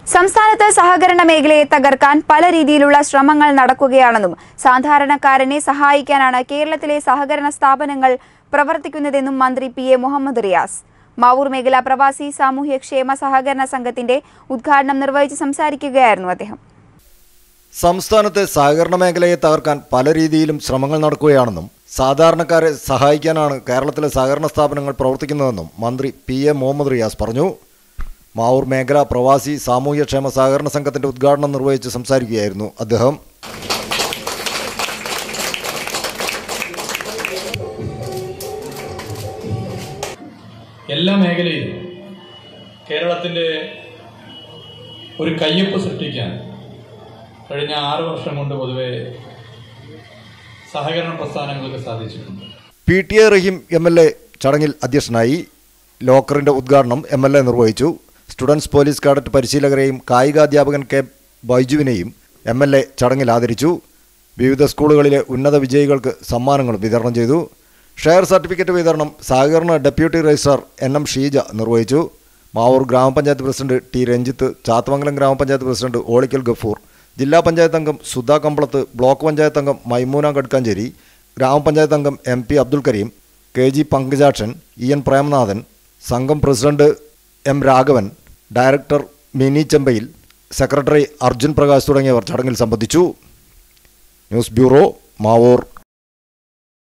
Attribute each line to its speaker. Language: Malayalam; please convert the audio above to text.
Speaker 1: സംസ്ഥാനത്ത് സഹകരണ മേഖലയെ തകർക്കാൻ പല രീതിയിലുള്ള ശ്രമങ്ങൾ നടക്കുകയാണെന്നും സാധാരണക്കാരനെ സഹായിക്കാനാണ് കേരളത്തിലെ സഹകരണ സ്ഥാപനങ്ങൾ പ്രവർത്തിക്കുന്നതെന്നും മന്ത്രി പി എ മുഹമ്മദ് റിയാസ് മാവൂർ മേഖല പ്രവാസി സാമൂഹ്യക്ഷേമ സഹകരണ സംഘത്തിന്റെ ഉദ്ഘാടനം നിർവഹിച്ച് സംസാരിക്കുകയായിരുന്നു അദ്ദേഹം
Speaker 2: സംസ്ഥാനത്തെ സഹകരണ മേഖലയെ തകർക്കാൻ പല രീതിയിലും ശ്രമങ്ങൾ നടക്കുകയാണെന്നും സാധാരണക്കാരെ സഹായിക്കാനാണ് കേരളത്തിലെ സഹകരണ സ്ഥാപനങ്ങൾ പ്രവർത്തിക്കുന്നതെന്നും മന്ത്രി പി എ മുഹമ്മദ് റിയാസ് പറഞ്ഞു മാവൂർ മേഖല പ്രവാസി സാമൂഹ്യക്ഷേമ സഹകരണ സംഘത്തിന്റെ ഉദ്ഘാടനം നിർവഹിച്ച് സംസാരിക്കുകയായിരുന്നു അദ്ദേഹം
Speaker 3: എല്ലാ മേഖലയിലും കേരളത്തിൻ്റെ ഒരു കയ്യൊപ്പ് സൃഷ്ടിക്കാൻ കഴിഞ്ഞ ആറ് വർഷം കൊണ്ട് പൊതുവെ സഹകരണ പ്രസ്ഥാനങ്ങൾക്ക് സാധിച്ചിട്ടുണ്ട്
Speaker 2: P T A Rahim M L A ചടങ്ങിൽ അധ്യക്ഷനായി ലോക്കറിന്റെ ഉദ്ഘാടനം എം എൽ എ നിർവഹിച്ചു സ്റ്റുഡൻസ് പോലീസ് കാഡറ്റ് പരിശീലകരെയും കായികാധ്യാപകൻ കെ ബൈജുവിനെയും എം എൽ എ ചടങ്ങിൽ ആദരിച്ചു വിവിധ സ്കൂളുകളിലെ ഉന്നത വിജയികൾക്ക് സമ്മാനങ്ങൾ വിതരണം ചെയ്തു ഷെയർ സർട്ടിഫിക്കറ്റ് വിതരണം സഹകരണ deputy registrar N M Sheeja നിർവഹിച്ചു മാവൂർ ഗ്രാമപഞ്ചായത്ത് പ്രസിഡന്റ് ടി രഞ്ജിത്ത് ചാത്തമംഗലം ഗ്രാമപഞ്ചായത്ത് പ്രസിഡന്റ് ഓളിക്കൽ ഗഫൂർ ജില്ലാ പഞ്ചായത്ത് അംഗം സുധാ കമ്പളത്ത് ബ്ലോക്ക് പഞ്ചായത്ത് അംഗം മൈമൂന ഗഡ്കാഞ്ചേരി ഗ്രാമപഞ്ചായത്ത് അംഗം M P Abdul Karim K G Pankajakshan E N Premanathan സംഘം president M Raghavan director Mini Chembayil secretary Arjun Prakash തുടങ്ങിയവർ ചടങ്ങിൽ സംബന്ധിച്ചു ന്യൂസ് ബ്യൂറോ മാവൂർ